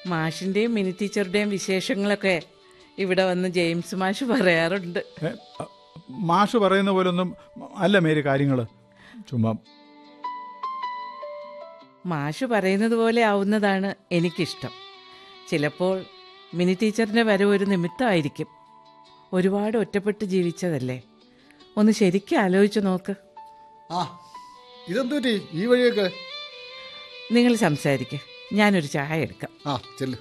മാഷിൻ്റെയും mini ടീച്ചറുടെയും വിശേഷങ്ങളൊക്കെ ഇവിടെ വന്ന് ജെയിംസ് മാഷ് പറയാറുണ്ട് ഏ, അ, മാഷ് പറയുന്ന പോലൊന്നും അല്ല മേരി കാര്യങ്ങൾ ചുമ്മാ മാഷ് പറയുന്നത് പോലെ ആവുന്നതാണ് എനിക്കിഷ്ടം ചിലപ്പോൾ മിനി ടീച്ചറിൻ്റെ വരവ് ഒരു നിമിത്തമായിരിക്കും ഒരുപാട് ഒറ്റപ്പെട്ട് ജീവിച്ചതല്ലേ ഒന്ന് ശരിക്കും ആലോചിച്ച് നോക്ക് ആ ഇതെന്തു പറ്റി ഈ വഴിയൊക്കെ നിങ്ങൾ സംസാരിക്കുക ഞാനൊരു ചായ എടുക്കാം ആ ചെല്ല്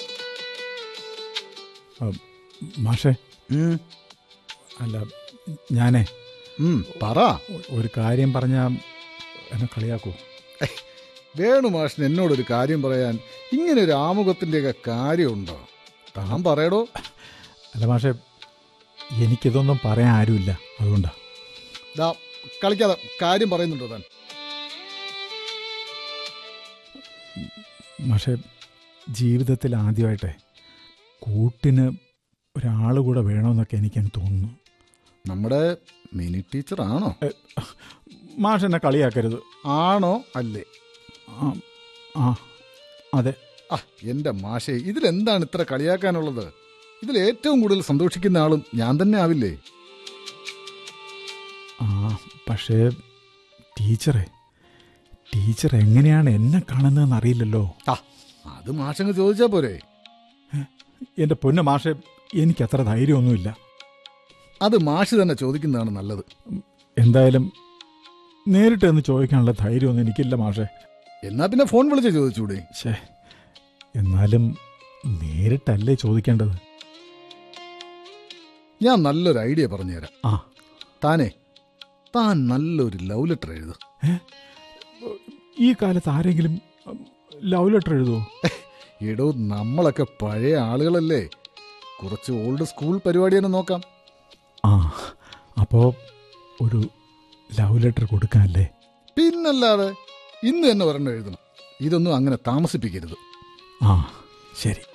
അ, മാഷേ അല്ല ഞാനേ ഉം, പറ ഒ- ഒരു കാര്യം പറഞ്ഞാൽ എന്നെ കളിയാക്കൂ വേണു മാഷിന് എന്നോടൊരു കാര്യം പറയാൻ ഇങ്ങനെ ഒരു ആമുഖത്തിൻ്റെയൊക്കെ കാര്യമുണ്ടോ താൻ പറയടോ അല്ല മാഷേ എനിക്കിതൊന്നും പറയാൻ ആരുമില്ല അതുകൊണ്ടാ ദാ കളിക്കാതെ കാര്യം പറയുന്നുണ്ടോ താൻ മാഷേ ജീവിതത്തിൽ ആദ്യമായിട്ടെ കൂട്ടിന് ഒരാൾ കൂടെ വേണമെന്നൊക്കെ എനിക്കങ്ങ് തോന്നുന്നു നമ്മുടെ മിനി ടീച്ചർ ആണോ മാഷ് എന്നെ കളിയാക്കരുത് ആണോ അല്ലേ ആ ആ അതെ ആ എന്റെ മാഷേ ഇതിലെന്താണ് ഇത്ര കളിയാക്കാനുള്ളത് ഇതിൽ ഏറ്റവും കൂടുതൽ സന്തോഷിക്കുന്ന ആളും ഞാൻ തന്നെ ആവില്ലേ ആ പക്ഷേ ടീച്ചറെ ടീച്ചർ എങ്ങനെയാണ് എന്നെ കാണുന്നതെന്ന് അറിയില്ലല്ലോ ആ അത് മാഷങ്ങ് ചോദിച്ചാ പോരെ എൻ്റെ പൊന്നു മാഷെ എനിക്ക് അത്ര ധൈര്യമൊന്നുമില്ല അത് മാഷ് തന്നെ ചോദിക്കുന്നതാണ് നല്ലത് എന്തായാലും നേരിട്ട് എന്ന് ചോദിക്കാനുള്ള ധൈര്യമൊന്നും എനിക്കില്ല മാഷെ എന്നാ പിന്നെ ഫോൺ വിളിച്ച് ചോദിച്ചൂടെ ഷേ എന്നാലും നേരിട്ടല്ലേ ചോദിക്കേണ്ടത് ഞാൻ നല്ലൊരു ഐഡിയ പറഞ്ഞുതരാം ആ താനേ താൻ നല്ലൊരു ലവ് ലെറ്റർ എഴുതു ഈ കാലത്ത് ആരെങ്കിലും ലവ് ലെറ്റർ എഴുതുമോ എടോ നമ്മളൊക്കെ പഴയ ആളുകളല്ലേ കുറച്ച് ഓൾഡ് സ്കൂൾ പരിപാടി തന്നെ നോക്കാം ആ അപ്പോൾ ഒരു ലവ് ലെറ്റർ കൊടുക്കാനല്ലേ പിന്നല്ലാതെ ഇന്ന് തന്നെ ഒരെണ്ണം എഴുതണം ഇതൊന്നും അങ്ങനെ താമസിപ്പിക്കരുത് ആ ശരി